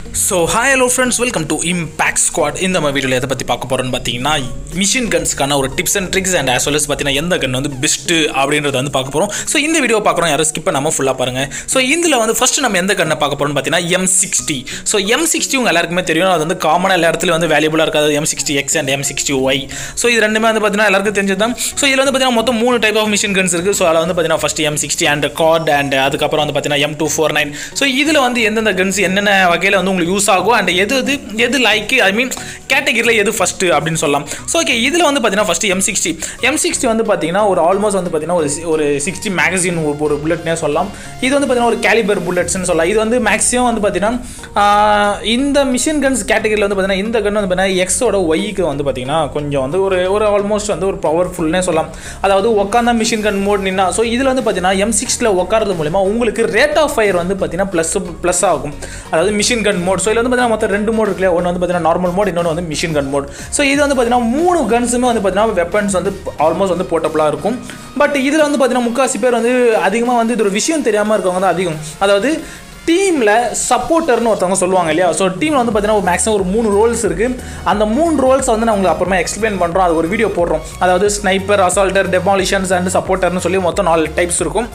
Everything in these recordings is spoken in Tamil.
So hi hello friends welcome to impact squad இந்த மாதிரி வீடியோவில் எதை பற்றி பார்க்க போகிறோன்னு பார்த்தீங்கன்னா மிஷின் கன்ஸ்க்கான ஒரு tips and tricks and as well as பார்த்தீங்கன்னா எந்த கன் வந்து பெஸ்ட்டு அப்படின்றத வந்து பார்க்க போகிறோம் ஸோ இந்த வீடியோ பார்க்குறோம் யாரும் ஸ்கிப் பண்ணாமல் ஃபுல்லாக பாருங்கள் ஸோ இதில் வந்து ஃபஸ்ட் நம்ம எந்த கண்ணை பார்க்க போகிறோம்னு பார்த்தீங்கன்னா M sixty so M sixty உங்கள் எல்லாருக்குமே தெரியும் அது வந்து காமனாக எல்லா இடத்துலையும் வந்து வேல்யூபுளாக இருக்காது M sixty X and M sixty Y so இது ரெண்டுமே வந்து பார்த்தீங்கன்னா எல்லாருக்கும் தெரிஞ்சது தான் ஸோ இதில் வந்து பார்த்தீங்கன்னா மொத்தம் மூணு டைப் ஆஃப் மிஷின் கன்ஸ் இருக்குது ஸோ அதில் வந்து பார்த்தீங்கன்னா first M sixty and Kord and அதுக்கப்புறம் வந்து பார்த்தீங்கன்னா M two four nine so இதில் வந்து எந்தெந்த கன்ஸ் என்னென்ன வகையில் வந்து உங்களுக்கு யூஸ் ஆகும் அண்ட் எது எது எது லைக்கு ஐ மீன் கேட்டகிரியில் எது ஃபஸ்ட்டு அப்படின்னு சொல்லலாம் ஸோ ஓகே இதில் வந்து பார்த்தீங்கன்னா first M sixty M sixty வந்து பார்த்தீங்கன்னா ஒரு ஆல்மோஸ்ட் வந்து பார்த்தீங்கன்னா ஒரு சி- ஒரு சிக்ஸ்டி மேகசின் ஒரு புல்லட்னே சொல்லலாம் இது வந்து பார்த்தீங்கன்னா ஒரு கேலிபர் புல்லட்ஸ்னு சொல்லலாம் இது வந்து மேக்ஸிமம் வந்து பார்த்தீங்கன்னா ஆஹ், இந்த மிஷின் கன்ஸ் கேட்டகிரியில் வந்து பார்த்தீங்கன்னா இந்த கன் வந்து பார்த்தீங்கன்னா எக்ஸோட ஒய்க்கு வந்து பார்த்தீங்கன்னா கொஞ்சம் வந்து ஒரு ஒரு ஆல்மோஸ்ட் வந்து ஒரு பவர்ஃபுல்னே சொல்லலாம் அதாவது உட்காந்த மிஷின் கன் மோட் நின்னா ஸோ இதில் வந்து பார்த்தீங்கன்னா எம் சிக்ஸ்டில் உட்காரது மூலிமா உங்களுக்கு ரேட் ஆஃப் ஃபயர் வந்து பார்த்தீங்கன்னா ப்ளஸ் ப்ளஸ் ஆகும் அதாவது மிஷின் கன் மோட் ஸோ இதில் வந்து பார்த்தீங்கன்னா மொத்தம் ரெண்டு மோட் இருக்குல்ல ஒன்று வந்து பார்த்தீங்கன்னா நார்மல் மோட் இன்னொன்று வந்து மிஷின் கன் மோட் ஸோ இது வந்து பார்த்தீங்கன்னா மூணு கன்ஸுமே வந்து பார்த்தீங்கன்னா வெப்பன்ஸ் வந்து ஆல்மோஸ்ட் வந்து போர்ட்டபுளாக இருக்கும் பட் இதில் வந்து பார்த்தீங்கன்னா முக்காசி பேர் வந்து அதிகமாக வந்து இது ஒரு விஷயம் தெரியாமல் இருக்கவங்க தான் அதிகம் அதாவது டீமில் சப்போர்ட்டர்னு ஒருத்தவங்க சொல்லுவாங்க இல்லையா ஸோ டீமில் வந்து பார்த்தீங்கன்னா மேக்ஸிமம் ஒரு மூணு ரோல்ஸ் இருக்குது அந்த மூணு ரோல்ஸ் வந்து நான் உங்களுக்கு அப்புறமா எக்ஸ்பிளைன் பண்ணுறோம் அது ஒரு வீடியோ போடுறோம் அதாவது ஸ்னைப்பர் அசால்ட்டர் டெமாலிஷன்ஸ் அண்ட் சப்போர்ட்டர்னு சொல்லி மொத்தம் நாலு டைப்ஸ் இருக்கும்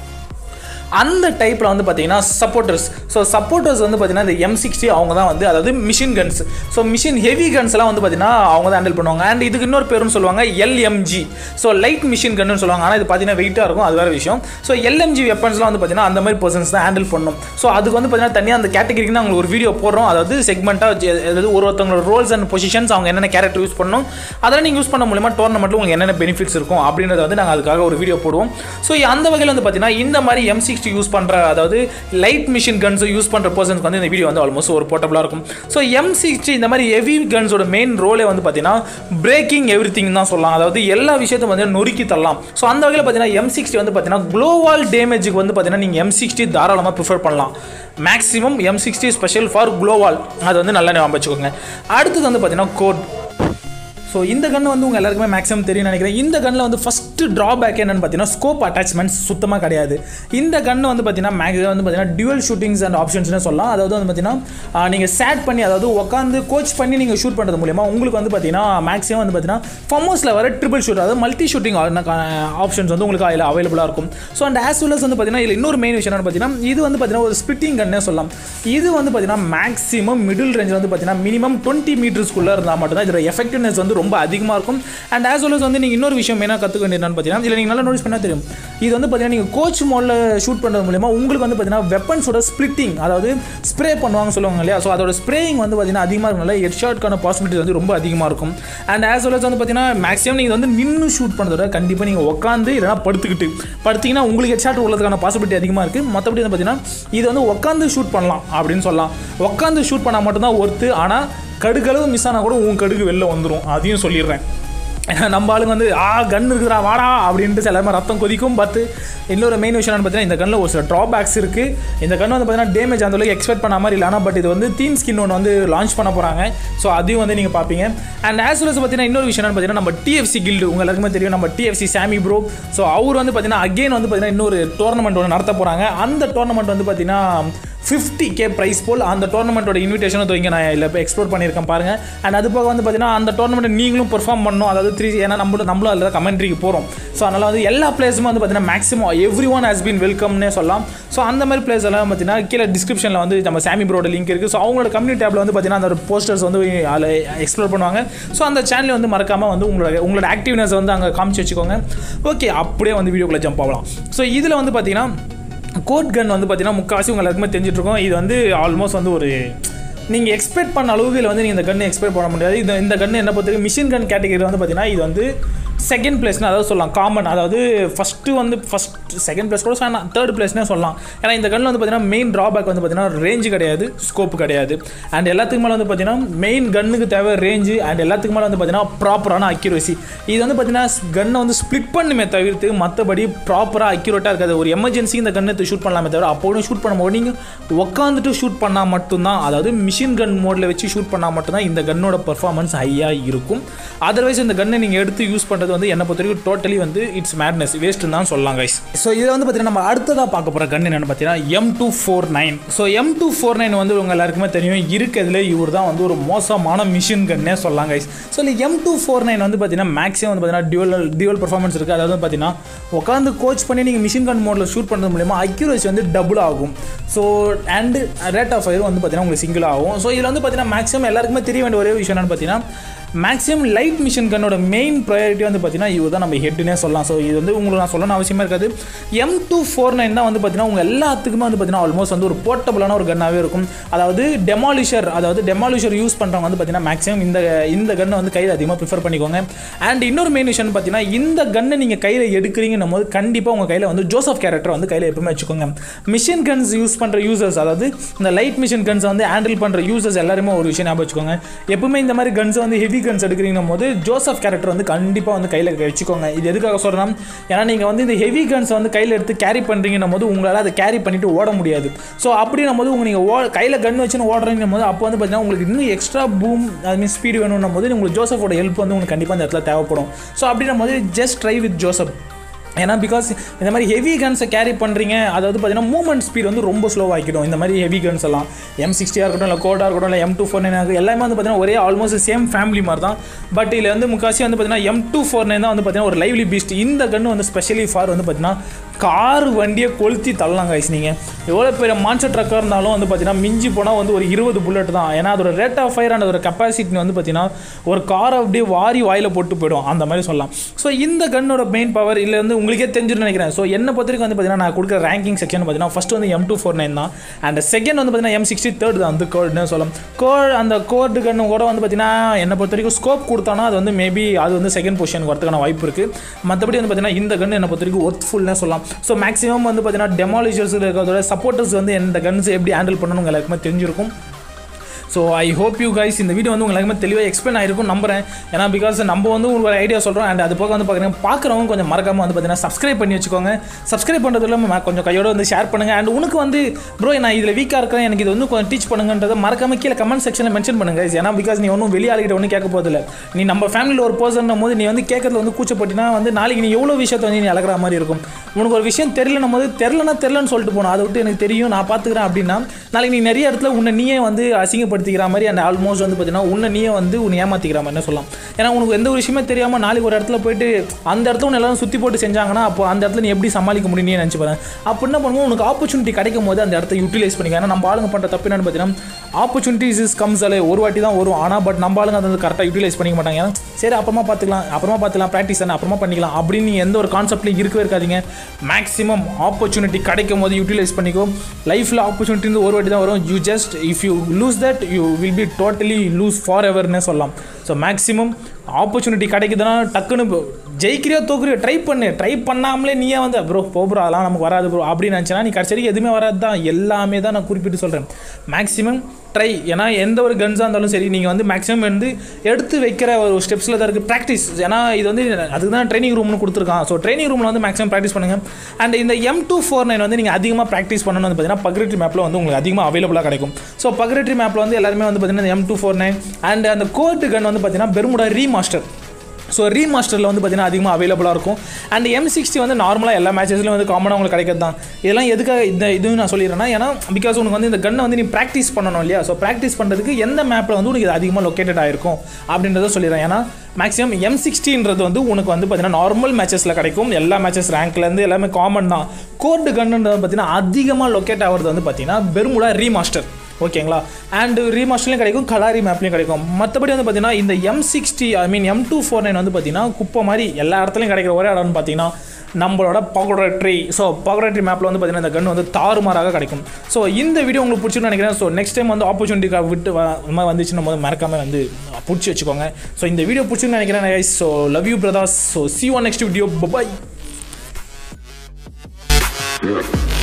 அந்த டைப்பில் வந்து பார்த்தீங்கன்னா சப்போர்ட்டர்ஸ் ஸோ சப்போர்ட்டர்ஸ் வந்து பார்த்தீங்கன்னா இந்த எம் சிக்ஸ்டி அவங்க தான் வந்து அதாவது machine guns so machine heavy கன்ஸ்லாம் வந்து பார்த்தீங்கன்னா அவங்க தான் ஹேண்டில் பண்ணுவாங்க அண்ட் இதுக்கு இன்னொரு பேருன்னு சொல்லுவாங்க எல்எம்ஜி ஸோ லைட் மிஷின் கன்னு சொல்லுவாங்க ஆனால் இது பார்த்தீங்கன்னா வெயிட்டாக இருக்கும் அது வேறு விஷயம் ஸோ எல்எம்ஜி வெப்பன்ஸ்லாம் வந்து பார்த்தீங்கன்னா அந்த மாதிரி பர்சன்ஸ் தான் ஹேண்டில் பண்ணணும் ஸோ அதுக்கு வந்து பார்த்தீங்கன்னா தனியாக அந்த கேட்டகரிக்கு உங்களுக்கு ஒரு வீடியோ போடுறோம் அதாவது செக்மெண்ட்டாக அதாவது ஒரு ஒருத்தவங்களோட ரோல்ஸ் அண்ட் பொசிஷன்ஸ் அவங்க என்னென்ன கேரக்டர் யூஸ் பண்ணணும் அதெல்லாம் நீங்கள் யூஸ் பண்ண மூலியமா டோர்னமெண்ட்டில் உங்களுக்கு என்னென்ன பெனிஃபிட்ஸ் இருக்கும் அப்படின்றத வந்து நாங்கள் அதுக்காக ஒரு வீடியோ போடுவோம் ஸோ அந்த வகையில் வந்து பார்த்தீங்கன்னா இந்த மாதிரி எம் சிக்ஸ்டி யூஸ் பண்ணுற அதாவது லைட் மிஷின் கன்ஸ் யூஸ் பண்ணுற பர்சன்ஸ்க்கு வந்து இந்த வீடியோ வந்து ஆல்மோஸ்ட் ஒரு போர்ட்டபுளாக இருக்கும் ஸோ எம் சிக்ஸ்டி இந்த மாதிரி ஹெவி கன்ஸோட மெயின் ரோலே வந்து பார்த்தீங்கன்னா பிரேக்கிங் எவ்ரி தான் சொல்லலாம் அதாவது எல்லா விஷயத்தையும் வந்து நொறுக்கி தள்ளலாம் ஸோ அந்த வகையில் பார்த்தீங்கன்னா எம் சிக்ஸ்டி வந்து பார்த்தீங்கன்னா குளோவால் டேமேஜுக்கு வந்து பார்த்தீங்கன்னா நீங்கள் எம் சிக்ஸ்டி தாராளமாக ப்ரிஃபர் பண்ணலாம் maximum M sixty special for gloo wall அது வந்து நல்லா ஞாபகம் வச்சுக்கோங்க அடுத்தது வந்து பார்த்தீங்கன்னா கோட் ஸோ இந்த கன்று வந்து உங்கள் எல்லாருக்குமே மேக்ஸிமம் தெரியும் நினைக்கிறேன் இந்த கண்ணில் வந்து ஃபஸ்ட்டு ட்ராபேக் என்னன்னு பார்த்தீங்கன்னா ஸ்கோப் அட்டாச்மெண்ட்ஸ் சுத்தமாக கிடையாது இந்த கன்று வந்து பார்த்தீங்கன்னா மேக்ஸிமம் வந்து பார்த்தீங்கன்னா டியூவல் ஷூட்டிங்ஸ் அண்ட் ஆப்ஷன்ஸ்னு சொல்லலாம் அதாவது வந்து பார்த்தீங்கன்னா நீங்கள் சேட் பண்ணி அதாவது உட்காந்து கோச் பண்ணி நீங்கள் ஷூட் பண்ணுறது மூலியமா உங்களுக்கு வந்து பார்த்தீங்கன்னா மேக்ஸிமம் வந்து பார்த்தீங்கன்னா ஃபமோஸில் வர ட்ரிபிள் ஷூட் அதாவது மல்டி ஷூட்டிங் ஆப்ஷன்ஸ் வந்து உங்களுக்கு அதில் அவைலபிளாக இருக்கும் ஸோ அண்ட் ஆஸ் வெல் வந்து பார்த்தீங்கன்னா இதில் இன்னொரு மெயின் விஷயம் என்னன்னு பார்த்தீங்கன்னா இது வந்து பார்த்தீங்கன்னா ஒரு ஸ்பிட்டிங் கன்னே சொல்லலாம் இது வந்து பார்த்தீங்கன்னா மேக்ஸிமம் மிடில் ரேஞ்ச் வந்து பார்த்தீங்கன்னா மினிமம் டுவெண்ட்டி மீட்டர்ஸ்க்குள்ளே இருந்தால் மட்டும்தான் இதோட எஃபெக்டிவ்னஸ் வந்து ரொம்ப அதிகமாக இருக்கும் அண்ட் ஆஸ் வெல் வந்து நீங்கள் இன்னொரு விஷயம் என்ன கற்றுக்க வேண்டியது என்னன்னு பார்த்தீங்கன்னா இதில் நீங்கள் நல்லா நோட்டீஸ் பண்ணால் தெரியும் இது வந்து பார்த்தீங்கன்னா நீங்கள் கோச் மோடில் ஷூட் பண்ணுறது மூலியமா உங்களுக்கு வந்து பார்த்தீங்கன்னா வெப்பன்ஸோட ஸ்பிளிட்டிங் அதாவது ஸ்ப்ரே பண்ணுவாங்க சொல்லுவாங்க இல்லையா ஸோ அதோட ஸ்ப்ரேயிங் வந்து பார்த்தீங்கன்னா அதிகமாக இருக்கனால ஹெட் ஷாட்க்கான பாசிபிலிட்டி வந்து ரொம்ப அதிகமாக இருக்கும் அண்ட் ஆஸ் வெல் வந்து பார்த்தீங்கன்னா மேக்ஸிமம் நீங்கள் வந்து நின்று ஷூட் பண்ணுறத கண்டிப்பாக நீங்கள் உட்காந்து இல்லைனா படுத்துக்கிட்டு படுத்தீங்கன்னா உங்களுக்கு ஹெட் ஷாட் உள்ளதுக்கான பாசிபிலிட்டி அதிகமாக இருக்குது மற்றபடி வந்து பார்த்தீங்கன்னா இது வந்து உட்காந்து ஷூட் பண்ணலாம் அப்படின்னு சொல்லலாம் உட்காந்து ஷூட் பண்ணால் மட்டும்தான் ஒர்த்து ஆனால் கடுகளவு மிஸ் ஆனால் கூட உன் கடுகு வெளில வந்துடும் அதையும் சொல்லிடுறேன் ஏன்னா நம்ம ஆளுங்க வந்து ஆ கன் இருக்குதா வாடா அப்படின்ட்டு சில நேரம் ரத்தம் கொதிக்கும் பார்த்து இன்னொரு மெயின் விஷயம் என்னன்னு பார்த்தீங்கன்னா இந்த கண்ணில் ஒரு சில ட்ராபேக்ஸ் இருக்குது இந்த கன் வந்து பார்த்தீங்கன்னா டேமேஜ் அந்த அளவுக்கு எக்ஸ்பெக்ட் பண்ண மாதிரி இல்லை ஆனால் பட் இது வந்து தீம் ஸ்கின் ஒன்று வந்து லான்ச் பண்ண போகிறாங்க ஸோ அதையும் வந்து நீங்கள் பார்ப்பீங்க அண்ட் ஆஸ் வெல் பார்த்தீங்கன்னா இன்னொரு விஷயம் என்னன்னு பார்த்தீங்கன்னா நம்ம டிஎஃப்சி கில்டு உங்க எல்லாருக்குமே தெரியும் நம்ம டிஎஃப்சி சாமி ப்ரோ ஸோ அவர் வந்து பார்த்தீங்கன்னா அகைன் வந்து பார்த்தீங்கன்னா இன்னொரு டோர்னமெண்ட் ஒன்று நடத்த போகிறாங்க அந்த டோர்னமெண்ட் வந்து பார்த்தீங்கன்னா ஃபிஃப்டி கே ப்ரைஸ் போல் அந்த டோர்னமெண்ட்டோட இன்விடேஷனும் தூங்க நான் இல்லை இப்போ எக்ஸ்ப்ளோர் பண்ணியிருக்கேன் பாருங்கள் அண்ட் அது போக வந்து பார்த்தீங்கன்னா அந்த டோர்னமெண்ட் நீங்களும் பெர்ஃபார்ம் பண்ணணும் அதாவது த்ரீ ஏன்னா நம்மளும் நம்மளும் அதில் கமெண்ட்ரிக்கு போகிறோம் ஸோ அதனால் வந்து எல்லா பிளேஸுமே வந்து பார்த்தீங்கன்னா maximum every one has been வெல்கம்னே சொல்லலாம் ஸோ அந்த மாதிரி பிளேஸ் எல்லாம் பார்த்தீங்கன்னா கீழே டிஸ்கிரிப்ஷனில் வந்து நம்ம சாமி ப்ரோட லிங்க் இருக்குது ஸோ அவங்களோட கம்யூனிட்டி டேப்பில் வந்து பார்த்தீங்கன்னா அந்த போஸ்டர்ஸ் வந்து அதில் எக்ஸ்ப்ளோர் பண்ணுவாங்க ஸோ அந்த சேனலை வந்து மறக்காமல் வந்து உங்களோட உங்களோட ஆக்டிவ்னஸ் வந்து அங்கே காமிச்சு வச்சுக்கோங்க ஓகே அப்படியே வந்து வீடியோக்குள்ளே ஜம்ப் ஆகலாம் ஸோ இதில் வந்து பார்த்தீங்கன்னா கோட் கன் வந்து பார்த்தீங்கன்னா முக்கால்வாசி உங்க எல்லாருக்குமே தெரிஞ்சுட்டு இருக்கோம் இது வந்து ஆல்மோஸ்ட் வந்து ஒரு நீங்கள் எக்ஸ்பெக்ட் பண்ண அளவுக்கு இதில் வந்து நீங்கள் இந்த கன் எக்ஸ்பெக்ட் பண்ண முடியாது இந்த இந்த கன் என்ன பொறுத்தவரைக்கும் மிஷின் கன் கேட்டகரி வந்து பார்த்தீங்கன்னா இது வந்து செகண்ட் பிளேஸ்னு அதாவது சொல்லலாம் காமன் அதாவது ஃபஸ்ட்டு வந்து ஃபஸ்ட் செகண்ட் பிளேஸ் கூட வேணாம் தேர்ட் பிளேஸ்னே சொல்லலாம் ஏன்னா இந்த கன்னில் வந்து பார்த்தீங்கன்னா மெயின் ட்ராபேக் வந்து பார்த்தீங்கன்னா ரேஞ்சு கிடையாது ஸ்கோப் கிடையாது அண்ட் எல்லாத்துக்கு மேலே வந்து பார்த்தீங்கன்னா மெயின் கன்னுக்கு தேவை ரேஞ்சு அண்ட் எல்லாத்துக்கு மேலே வந்து பார்த்தீங்கன்னா ப்ராப்பரான அக்யூரசி இது வந்து பார்த்தீங்கன்னா கன்னை வந்து ஸ்ப்ளிட் பண்ணுமே தவிர்த்து மற்றபடி ப்ராப்பராக அக்யூரேட்டாக இருக்காது ஒரு எமர்ஜென்சி இந்த கன்னை ஷூட் பண்ணலாமே தவிர அப்போதும் ஷூட் பண்ணும்போது நீங்கள் உட்காந்துட்டு ஷூட் பண்ணால் மட்டும்தான் அதாவது மிஷின் கன் மோடில் வச்சு ஷூட் பண்ணால் மட்டும்தான் இந்த கன்னோட பர்ஃபார்மன்ஸ் ஹையாக இருக்கும் அதர்வைஸ் இந்த கன்னை நீங்கள் எடுத்து யூஸ் பண்ணுறது பண்ணுறது வந்து என்னை பொறுத்த வரைக்கும் டோட்டலி வந்து இட்ஸ் மேட்னஸ் வேஸ்ட்டு தான் சொல்லலாம் கைஸ் ஸோ இதை வந்து பார்த்தீங்கன்னா நம்ம அடுத்ததாக பார்க்க போகிற கன் என்னென்னு பார்த்தீங்கன்னா M two four nine so M two four nine வந்து உங்க எல்லாருக்குமே தெரியும் இருக்கிறதுல இவர் தான் வந்து ஒரு மோசமான மிஷின் கன்னே சொல்லலாம் கைஸ் ஸோ இந்த எம் டூ ஃபோர் நைன் வந்து பார்த்தீங்கன்னா மேக்ஸிமம் வந்து பார்த்தீங்கன்னா டியூவல் டியூவல் பர்ஃபார்மன்ஸ் இருக்குது அதாவது வந்து பார்த்தீங்கன்னா உட்காந்து கோச் பண்ணி நீங்கள் மிஷின் கன் மோடில் ஷூட் பண்ணுறது மூலியமாக அக்யூரேசி வந்து டபுள் ஆகும் so and rate of fire வந்து பார்த்தீங்கன்னா உங்களுக்கு சிங்கிள் ஆகும் ஸோ இதில் வந்து பார்த்தீங்கன்னா மேக்ஸிமம் எல்லாருக்குமே தெரிய வேண்டிய ஒரே விஷயம் என்னன்னு பார்த்தீங்கன்னா மேக்ஸிமம் லைட் மிஷின் கன்னோட மெயின் ப்ரையாரிட்டி வந்து பார்த்தீங்கன்னா இவர் தான் நம்ம ஹெட்னே சொல்லலாம் ஸோ இது வந்து உங்களுக்கு நான் சொல்லணும் அவசியமே இருக்காது எம் டூ ஃபோர் நைன் தான் வந்து பார்த்தீங்கன்னா உங்கள் எல்லாத்துக்குமே வந்து பார்த்தீங்கன்னா ஆல்மோஸ்ட் வந்து ஒரு போர்ட்டபுளான ஒரு கன்னாகவே இருக்கும் அதாவது டெமாலிஷர் அதாவது டெமாலிஷர் யூஸ் பண்ணுறவங்க வந்து பார்த்தீங்கன்னா மேக்ஸிமம் இந்த இந்த கன்னை வந்து கையில் அதிகமாக ப்ரிஃபர் பண்ணிக்கோங்க அண்ட் இன்னொரு மெயின் விஷயம் பார்த்தீங்கன்னா இந்த கன்னை நீங்கள் கையில் எடுக்கிறீங்கன்னும் போது கண்டிப்பாக உங்கள் கையில் வந்து ஜோசப் கேரக்டர் வந்து கையில் எப்பவுமே வச்சுக்கோங்க மிஷின் கன்ஸ் யூஸ் பண்ணுற யூசர்ஸ் அதாவது இந்த லைட் மிஷின் கன்ஸை வந்து ஹேண்டில் பண்ணுற யூசர்ஸ் எல்லாருமே ஒரு விஷயம் ஞாபகம் வச்சுக்கோங்க எப்பவுமே இந்த மாதிரி கன்ஸ் வந்து ஹெவி கன்ஸ் எடுக்கிறீங்கன்னும் போது ஜோசப் கேரக்டர் வந்து கண்டிப்பாக வந்து கையில் வச்சுக்கோங்க இது எதுக்காக சொல்கிறேன் ஏன்னா நீங்கள் வந்து இந்த ஹெவி கன்ஸ் வந்து கையில் எடுத்து கேரி பண்ணுறீங்கன்னும் போது உங்களால் அதை கேரி பண்ணிட்டு ஓட முடியாது ஸோ அப்படின்னும் போது உங்க நீங்கள் ஓ கையில் கன் வச்சுன்னு ஓடுறீங்கும் போது அப்போ வந்து பார்த்தீங்கன்னா உங்களுக்கு இன்னும் எக்ஸ்ட்ரா பூம் அது மீன் ஸ்பீடு வேணும்னும் போது உங்களுக்கு ஜோசஃபோட ஹெல்ப் வந்து உங்களுக்கு கண்டிப்பாக அந்த இடத்துல தேவைப்படும் ஸோ அப்படின்னும் போது ஜஸ்ட் ட்ரை வித் ஜோசப் ஏன்னா பிகாஸ் இந்த மாதிரி ஹெவி கன்ஸை கேரி பண்ணுறீங்க அதாவது பார்த்தீங்கன்னா மூவ்மெண்ட் ஸ்பீட் வந்து ரொம்ப ஸ்லோவாகிடும் இந்த மாதிரி ஹெவி கன்ஸ் எல்லாம் எம் சிக்ஸ்டியாக இருக்கட்டும் இல்லை கோடாக இருக்கட்டும் இல்லை எம் டூ ஃபோர் நைன் எல்லாமே வந்து பார்த்தீங்கன்னா ஒரே ஆல்மோஸ்ட் சேம் ஃபேமிலி மாதிரி தான் பட் இதில் வந்து முக்காசி வந்து பார்த்தீங்கன்னா எம் டூ ஃபோர் நைன் தான் வந்து பார்த்தீங்கன்னா ஒரு லைவ்லி பீஸ்ட் இந்த கன்று வந்து ஸ்பெஷலி ஃபார் வந்து பார்த்தீங்கன்னா கார் வண்டியை கொளுத்தி தள்ளலாம் கைஸ் நீங்கள் எவ்வளோ பெரிய மான்சர் ட்ரக்காக இருந்தாலும் வந்து பார்த்தீங்கன்னா மிஞ்சி போனால் வந்து ஒரு இருபது புல்லட் தான் ஏன்னா அதோட ரேட் ஆஃப் ஃபயர் அண்ட் அதோட கெப்பாசிட்டி வந்து பார்த்தீங்கன்னா ஒரு காரை அப்படியே வாரி வாயில் போட்டு போயிடும் அந்த மாதிரி சொல்லலாம் ஸோ இந்த கன்னோட மெயின் பவர் இல்லை வந்து உங்களுக்கே தெரிஞ்சுன்னு நினைக்கிறேன் ஸோ என்ன பொறுத்தவரைக்கும் வந்து பார்த்தீங்கன்னா நான் கொடுக்குற ரேங்கிங் செக்ஷன் பார்த்தீங்கன்னா ஃபஸ்ட் வந்து எம் டூ ஃபோர் நைன் தான் அண்ட் செகண்ட் வந்து பார்த்தீங்கன்னா எம் சிக்ஸ்டி தேர்ட் தான் வந்து கோல்டுன்னு சொல்லலாம் கோல் அந்த கோல்டு கன்னு கூட வந்து பார்த்தீங்கன்னா என்னை பொறுத்த வரைக்கும் ஸ்கோப் கொடுத்தானா அது வந்து மேபி அது வந்து செகண்ட் பொசிஷன் வரதுக்கான வாய்ப்பு இருக்குது மற்றபடி வந்து பார்த்தீங்கன்னா இந்த கன் என்னை பொறுத்த வரைக்கும் ஒர்த்ஃபுல்னே சொல்லலாம் ஸோ மேக்ஸிமம் வந்து பார்த்தீங்கன்னா டெமாலிஷர்ஸ் இருக்கிறதோட சப்போர்ட்டர்ஸ் வந்து எந்த கன்ஸ் எப்படி ஹேண்டில் பண்ணணும் உங்க எல்லாருக்குமே தெரிஞ்சிருக்கும் so I hope you guys இந்த வீடியோ வந்து உங்களுக்கு தெளிவாக எக்ஸ்பிளைன் ஆயிருக்கும் நம்புறேன் ஏன்னா பிகாஸ் நம்ம வந்து உங்களுக்கு ஒரு ஐடியா சொல்கிறோம் அண்ட் அது போக வந்து பார்க்குறீங்க பார்க்குறவங்க கொஞ்சம் மறக்காமல் வந்து பார்த்தீங்கன்னா சப்ஸ்கிரைப் பண்ணி வச்சுக்கோங்க சப்ஸ்கிரைப் பண்ணுறது இல்லாமல் கொஞ்சம் கையோட வந்து ஷேர் பண்ணுங்கள் அண்ட் உனக்கு வந்து ப்ரோ நான் இதில் வீக்காக இருக்கிறேன் எனக்கு இது வந்து கொஞ்சம் டீச் பண்ணுங்கன்றதை மறக்காம கீழே கமெண்ட் செக்ஷனில் மென்ஷன் பண்ணுங்க guys. ஏன்னா பிகாஸ் நீ ஒன்றும் வெளியாளிகிட்ட ஒன்றும் கேட்க போதில்ல நீ நம்ம ஃபேமிலியில் ஒரு பர்சன் போது நீ வந்து கேட்கறதுல வந்து கூச்சப்பட்டினா வந்து நாளைக்கு நீ எவ்வளோ விஷயத்தை வந்து நீ அழகிற மாதிரி இருக்கும் உனக்கு ஒரு விஷயம் தெரியலனும் போது தெரிலனா தெரிலன்னு சொல்லிட்டு போகணும் அதை விட்டு எனக்கு தெரியும் நான் பார்த்துக்கிறேன் அப்படின்னா நாளைக்கு நீ நிறைய இடத்துல உன்னை நீயே வந்து அசிங்கப்படுத்திக்கிற மாதிரி அண்ட் ஆல்மோஸ்ட் வந்து பார்த்தீங்கன்னா உன்னை நீயே வந்து உன்னை ஏமாத்திக்கிற மாதிரி சொல்லலாம் ஏன்னா உனக்கு எந்த ஒரு விஷயமே தெரியாமல் நாளைக்கு ஒரு இடத்துல போயிட்டு அந்த இடத்துல உன்னை எல்லாரும் சுற்றி போட்டு செஞ்சாங்கன்னா அப்போ அந்த இடத்துல நீ எப்படி சமாளிக்க முடியும் நீ நினச்சி பாரு அப்போ என்ன பண்ணுவோம் உனக்கு ஆப்பர்ச்சுனிட்டி கிடைக்கும் போது அந்த இடத்த யூட்டிலைஸ் பண்ணிக்க ஏன்னா நம்ம ஆளுங்க பண்ணுற தப்பு என்னன்னு பார்த்தீங்கன்னா ஆப்பர்ச்சுனிட்டிஸ் இஸ் கம்ஸ் அலே ஒரு வாட்டி தான் வரும் ஆனால் பட் நம்ம ஆளுங்க அதை கரெக்டாக யூட்டிலைஸ் பண்ணிக்க மாட்டாங்க ஏன்னா சரி அப்புறமா பார்த்துக்கலாம் அப்புறமா பார்த்துக்கலாம் ப்ராக்டிஸ் தானே அப்புறமா பண்ணிக்கலாம் அப்படின்னு நீ எந்த ஒரு கான்செப்ட்லையும் இருக்கவே இருக்காதீங்க மேக்ஸிமம் ஆப்பர்ச்சுனிட்டி கிடைக்கும் போது யூட்டிலைஸ் பண்ணிக்கோ லைஃப்பில் ஆப்பர்ச்சுனிட்டி ஒரு வாட்டி தான் வரும் you just if you lose that you will be totally lose for எவர்னே சொல்லலாம் ஸோ மேக்ஸிமம் ஆப்பர்ச்சுனிட்டி கிடைக்குதுன்னா டக்குன்னு இப்போ ஜெயிக்கிறியோ தோக்குறியோ ட்ரை பண்ணு ட்ரை பண்ணாமலே நீயே வந்து ப்ரோ போ ப்ரோ அதெல்லாம் நமக்கு வராது ப்ரோ அப்படின்னு நினச்சினா நீ கடைசி வரைக்கும் எதுவுமே வராது தான் எல்லாமே தான் நான் குறிப்பிட்டு சொல்கிறேன் மேக்ஸிமம் ட்ரை ஏன்னா எந்த ஒரு கன்ஸாக இருந்தாலும் சரி நீங்கள் வந்து மேக்ஸிமம் வந்து எடுத்து வைக்கிற ஒரு ஸ்டெப்ஸில் தான் இருக்குது ப்ராக்டிஸ் ஏன்னா இது வந்து அதுக்கு தான் ட்ரைனிங் ரூம்னு கொடுத்துருக்கான் ஸோ ட்ரைனிங் ரூமில் வந்து மேக்ஸிமம் ப்ராக்டிஸ் பண்ணுங்கள் அண்ட் இந்த எம் டூ ஃபோர் நைன் வந்து நீங்கள் அதிகமாக ப்ராக்டிஸ் பண்ணணும் வந்து பார்த்தீங்கன்னா பக்ரெட்ரி மேப்பில் வந்து உங்களுக்கு அதிகமாக அவைலபிளாக கிடைக்கும் ஸோ பக்ரெட்ரி மேப்பில் வந்து எல்லாருமே வந்து பார்த்தீங்கன்னா M two four nine and அந்த கோர்ட்டு கன் வந்து பார்த்தீங்கன்னா பெருமுடா ரீமாஸ்டர் ஸோ ரீமாஸ்டரில் வந்து பார்த்தீங்கன்னா அதிகமாக அவைலபிளாக இருக்கும் அண்ட் எம் சிக்ஸ்டி வந்து நார்மலாக எல்லா மேட்சஸ்லையும் வந்து காமனாக உங்களுக்கு கிடைக்கிறது தான் இதெல்லாம் எதுக்காக இந்த இதுவும் நான் சொல்லிடுறேன்னா ஏன்னா பிகாஸ் உனக்கு வந்து இந்த கன்னை வந்து நீ ப்ராக்டிஸ் பண்ணணும் இல்லையா ஸோ ப்ராக்டிஸ் பண்ணுறதுக்கு எந்த மேப்பில் வந்து உனக்கு இது அதிகமாக லொக்கேட்டட் ஆயிருக்கும் அப்படின்றத சொல்லிடுறேன் ஏன்னா மேக்ஸிமம் எம் சிக்ஸ்டின்றது வந்து உனக்கு வந்து பார்த்தீங்கன்னா நார்மல் மேட்சஸில் கிடைக்கும் எல்லா மேட்சஸ் ரேங்க்லேருந்து எல்லாமே காமன் தான் கோர்டு கன்னுன்றது பார்த்தீங்கன்னா அதிகமாக லொக்கேட் ஆகிறது வந்து பார்த்தீங்கன்னா பெருமுடா ரீமாஸ்டர் ஓகேங்களா அண்ட் ரீமாஸ்டர்லையும் கிடைக்கும் கலாரி மேப்லையும் கிடைக்கும் மற்றபடி வந்து பார்த்தீங்கன்னா இந்த M sixty I mean M two four nine வந்து பார்த்தீங்கன்னா குப்பை மாதிரி எல்லா இடத்துலையும் கிடைக்கிற ஒரே இடம்னு பார்த்தீங்கன்னா நம்மளோட பகோட்ரி ஸோ பகோட்ரி மேப்பில் வந்து பார்த்தீங்கன்னா இந்த கன் வந்து தாறுமாறாக கிடைக்கும் ஸோ இந்த வீடியோ உங்களுக்கு பிடிச்சிருன்னு நினைக்கிறேன் ஸோ நெக்ஸ்ட் டைம் வந்து ஆப்பர்ச்சுனிட்டி விட்டு வ- இந்த மாதிரி வந்துச்சுன்னு போது மறக்காம வந்து பிடிச்சி வச்சுக்கோங்க ஸோ இந்த வீடியோ பிடிச்சிருன்னு நினைக்கிறேன் so love you brothers so see on next video bye